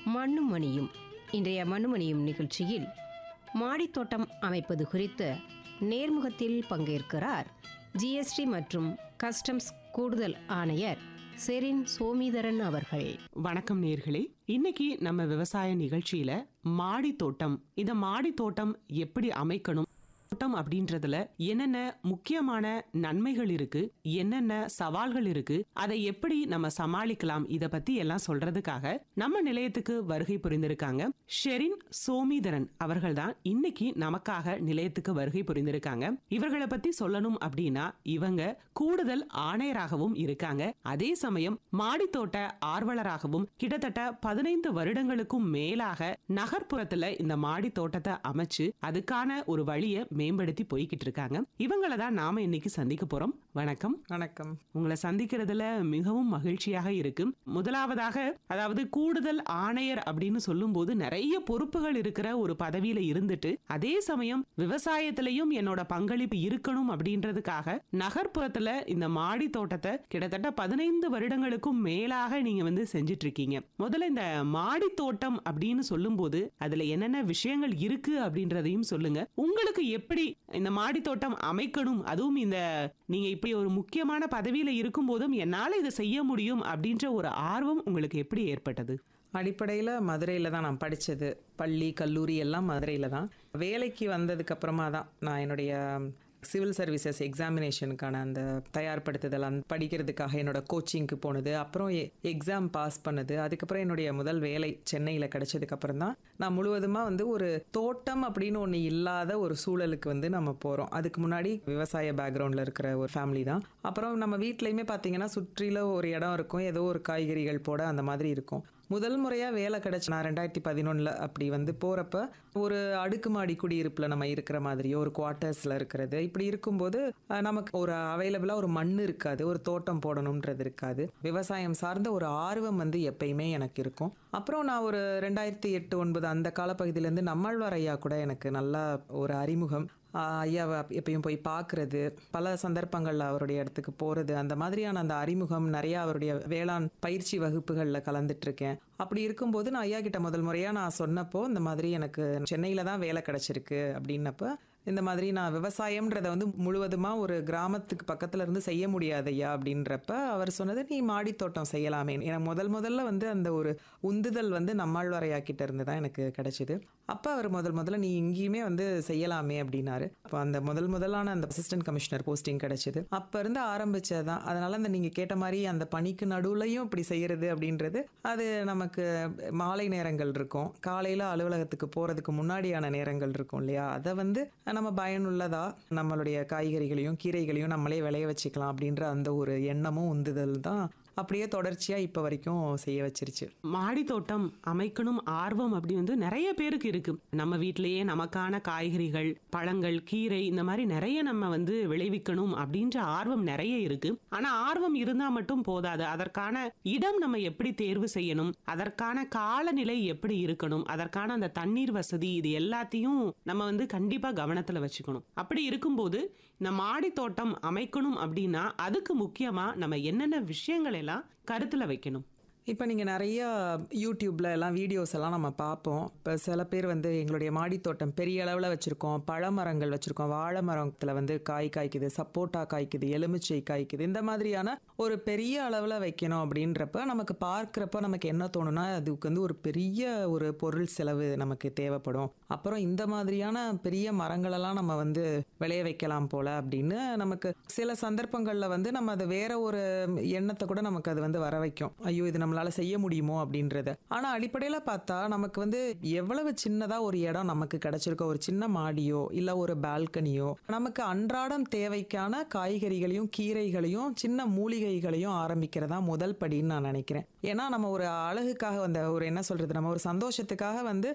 மண்ணும் மணியும் இன்றைய மண்ணுமணியும் நிகழ்ச்சியில் மாடித்தோட்டம் அமைப்பது குறித்து நேர்முகத்தில் பங்கேற்கிறார் ஜிஎஸ்டி மற்றும் கஸ்டம்ஸ் கூடுதல் ஆணையர் செரின் சோமிதரன் அவர்கள் வணக்கம் நேர்களே இன்னைக்கு நம்ம விவசாய நிகழ்ச்சியில மாடி தோட்டம் இந்த மாடி தோட்டம் எப்படி அமைக்கணும் தோட்டம் அப்படின்றதுல என்னென்ன முக்கியமான நன்மைகள் இருக்கு என்னென்ன சவால்கள் இருக்கு அதை எப்படி நம்ம சமாளிக்கலாம் இத பத்தி எல்லாம் சொல்றதுக்காக நம்ம நிலையத்துக்கு வருகை புரிந்திருக்காங்க ஷெரின் சோமிதரன் அவர்கள் தான் இன்னைக்கு நமக்காக நிலையத்துக்கு வருகை புரிந்திருக்காங்க இவர்களை பத்தி சொல்லணும் அப்படின்னா இவங்க கூடுதல் ஆணையராகவும் இருக்காங்க அதே சமயம் மாடித்தோட்ட ஆர்வலராகவும் கிட்டத்தட்ட பதினைந்து வருடங்களுக்கும் மேலாக நகர்ப்புறத்துல இந்த மாடி தோட்டத்தை அமைச்சு அதுக்கான ஒரு வழியை மேம்படுத்தி போய்கிட்டு இருக்காங்க இவங்களை தான் நாம இன்னைக்கு சந்திக்க போறோம் வணக்கம் வணக்கம் உங்களை சந்திக்கிறதுல மிகவும் மகிழ்ச்சியாக இருக்கு முதலாவதாக அதாவது கூடுதல் ஆணையர் அப்படின்னு சொல்லும்போது நிறைய பொறுப்புகள் இருக்கிற ஒரு பதவியில இருந்துட்டு அதே சமயம் விவசாயத்திலையும் என்னோட பங்களிப்பு இருக்கணும் அப்படின்றதுக்காக நகர்ப்புறத்துல இந்த மாடி தோட்டத்தை கிட்டத்தட்ட பதினைந்து வருடங்களுக்கும் மேலாக நீங்க வந்து செஞ்சிட்டு இருக்கீங்க முதல்ல இந்த மாடி தோட்டம் அப்படின்னு சொல்லும்போது அதுல என்னென்ன விஷயங்கள் இருக்கு அப்படின்றதையும் சொல்லுங்க உங்களுக்கு எப்படி இந்த மாடி தோட்டம் அமைக்கணும் அதுவும் இந்த நீங்க இப்படி ஒரு முக்கியமான பதவியில இருக்கும் போதும் என்னால இதை செய்ய முடியும் அப்படின்ற ஒரு ஆர்வம் உங்களுக்கு எப்படி ஏற்பட்டது அடிப்படையில் மதுரையில் தான் நான் படித்தது பள்ளி கல்லூரி எல்லாம் மதுரையில் தான் வேலைக்கு வந்ததுக்கு அப்புறமா தான் நான் என்னுடைய சிவில் சர்வீசஸ் எக்ஸாமினேஷனுக்கான அந்த தயார்படுத்துதல் அந்த படிக்கிறதுக்காக என்னோட கோச்சிங்க்கு போனது அப்புறம் எக்ஸாம் பாஸ் பண்ணது அதுக்கப்புறம் என்னுடைய முதல் வேலை சென்னையில் கிடைச்சதுக்கு அப்புறம் தான் நான் முழுவதுமாக வந்து ஒரு தோட்டம் அப்படின்னு ஒன்று இல்லாத ஒரு சூழலுக்கு வந்து நம்ம போகிறோம் அதுக்கு முன்னாடி விவசாய பேக்ரவுண்டில் இருக்கிற ஒரு ஃபேமிலி தான் அப்புறம் நம்ம வீட்லையுமே பார்த்தீங்கன்னா சுற்றில ஒரு இடம் இருக்கும் ஏதோ ஒரு காய்கறிகள் போட அந்த மாதிரி இருக்கும் முதல் முறையாக வேலை கிடச்சி நான் ரெண்டாயிரத்தி பதினொன்றில் அப்படி வந்து போகிறப்ப ஒரு அடுக்குமாடி குடியிருப்பில் நம்ம இருக்கிற மாதிரியோ ஒரு குவார்ட்டர்ஸில் இருக்கிறது இப்படி இருக்கும்போது அஹ், நமக்கு ஒரு அவைலபிளாக ஒரு மண் இருக்காது ஒரு தோட்டம் போடணுன்றது இருக்காது விவசாயம் சார்ந்த ஒரு ஆர்வம் வந்து எப்பயுமே எனக்கு இருக்கும் அப்புறம் நான் ஒரு ரெண்டாயிரத்தி எட்டு ஒன்பது அந்த காலப்பகுதியிலேருந்து நம்மாழ்வார் ஐயா கூட எனக்கு நல்லா ஒரு அறிமுகம் ஆஹ் ஐயாவை எப்பயும் போய் பார்க்கறது பல சந்தர்ப்பங்களில் அவருடைய இடத்துக்கு போகிறது அந்த மாதிரியான அந்த அறிமுகம் நிறையா அவருடைய வேளாண் பயிற்சி வகுப்புகளில் கலந்துட்டு இருக்கேன் அப்படி இருக்கும்போது நான் ஐயா கிட்ட முதல் முறையாக நான் சொன்னப்போ இந்த மாதிரி எனக்கு சென்னையில் தான் வேலை கிடச்சிருக்கு அப்படின்னப்ப இந்த மாதிரி நான் விவசாயம்ன்றதை வந்து முழுவதுமாக ஒரு கிராமத்துக்கு பக்கத்துல இருந்து செய்ய முடியாது ஐயா அப்படின்றப்ப அவர் சொன்னது நீ மாடி தோட்டம் செய்யலாமே எனக்கு முதல் முதல்ல வந்து அந்த ஒரு உந்துதல் வந்து நம்மாழ்வாரையா கிட்ட இருந்து தான் எனக்கு கிடைச்சிது அப்போ அவர் முதல் முதல்ல நீ இங்கேயுமே வந்து செய்யலாமே அப்படின்னாரு அப்போ அந்த முதல் முதலான அந்த அசிஸ்டன்ட் கமிஷனர் போஸ்டிங் கிடைச்சிது அப்போ இருந்து ஆரம்பிச்சதுதான் அதனால அந்த நீங்கள் கேட்ட மாதிரி அந்த பணிக்கு நடுவுலையும் இப்படி செய்யறது அப்படின்றது அது நமக்கு மாலை நேரங்கள் இருக்கும் காலையில் அலுவலகத்துக்கு போகிறதுக்கு முன்னாடியான நேரங்கள் இருக்கும் இல்லையா அதை வந்து நம்ம பயனுள்ளதா நம்மளுடைய காய்கறிகளையும் கீரைகளையும் நம்மளே விளைய வச்சுக்கலாம் அப்படின்ற அந்த ஒரு எண்ணமும் உந்துதல் தான் அப்படியே தொடர்ச்சியாக இப்போ வரைக்கும் செய்ய வச்சிருச்சு மாடி தோட்டம் அமைக்கணும் ஆர்வம் அப்படி வந்து நிறைய பேருக்கு இருக்கு நம்ம வீட்டிலேயே நமக்கான காய்கறிகள் பழங்கள் கீரை இந்த மாதிரி நிறைய நம்ம வந்து விளைவிக்கணும் அப்படின்ற ஆர்வம் நிறைய இருக்கு ஆனா ஆர்வம் இருந்தா மட்டும் போதாது அதற்கான இடம் நம்ம எப்படி தேர்வு செய்யணும் அதற்கான காலநிலை எப்படி இருக்கணும் அதற்கான அந்த தண்ணீர் வசதி இது எல்லாத்தையும் நம்ம வந்து கண்டிப்பா கவனத்துல வச்சுக்கணும் அப்படி இருக்கும்போது இந்த மாடி தோட்டம் அமைக்கணும் அப்படின்னா அதுக்கு முக்கியமா நம்ம என்னென்ன விஷயங்கள் எல்லாம் கருத்துல வைக்கணும் இப்போ நீங்கள் நிறைய யூடியூப்ல எல்லாம் வீடியோஸ் எல்லாம் நம்ம பார்ப்போம் இப்போ சில பேர் வந்து எங்களுடைய மாடித்தோட்டம் பெரிய அளவில் வச்சுருக்கோம் பழமரங்கள் வச்சுருக்கோம் வாழை மரத்தில் வந்து காய் காய்க்குது சப்போட்டா காய்க்குது எலுமிச்சை காய்க்குது இந்த மாதிரியான ஒரு பெரிய அளவில் வைக்கணும் அப்படின்றப்ப நமக்கு பார்க்குறப்ப நமக்கு என்ன தோணும்னா அதுக்கு வந்து ஒரு பெரிய ஒரு பொருள் செலவு நமக்கு தேவைப்படும் அப்புறம் இந்த மாதிரியான பெரிய மரங்களெல்லாம் நம்ம வந்து விளைய வைக்கலாம் போல அப்படின்னு நமக்கு சில சந்தர்ப்பங்களில் வந்து நம்ம அது வேற ஒரு எண்ணத்தை கூட நமக்கு அது வந்து வர வைக்கும் ஐயோ இது நம்மளால செய்ய முடியுமோ அப்படின்றத ஆனா அடிப்படையில பார்த்தா நமக்கு வந்து எவ்வளவு சின்னதா ஒரு இடம் நமக்கு கிடைச்சிருக்க ஒரு சின்ன மாடியோ இல்ல ஒரு பால்கனியோ நமக்கு அன்றாடம் தேவைக்கான காய்கறிகளையும் கீரைகளையும் சின்ன மூலிகைகளையும் ஆரம்பிக்கிறதா முதல் படின்னு நான் நினைக்கிறேன் ஏன்னா நம்ம ஒரு அழகுக்காக வந்த ஒரு என்ன சொல்றது நம்ம ஒரு சந்தோஷத்துக்காக வந்து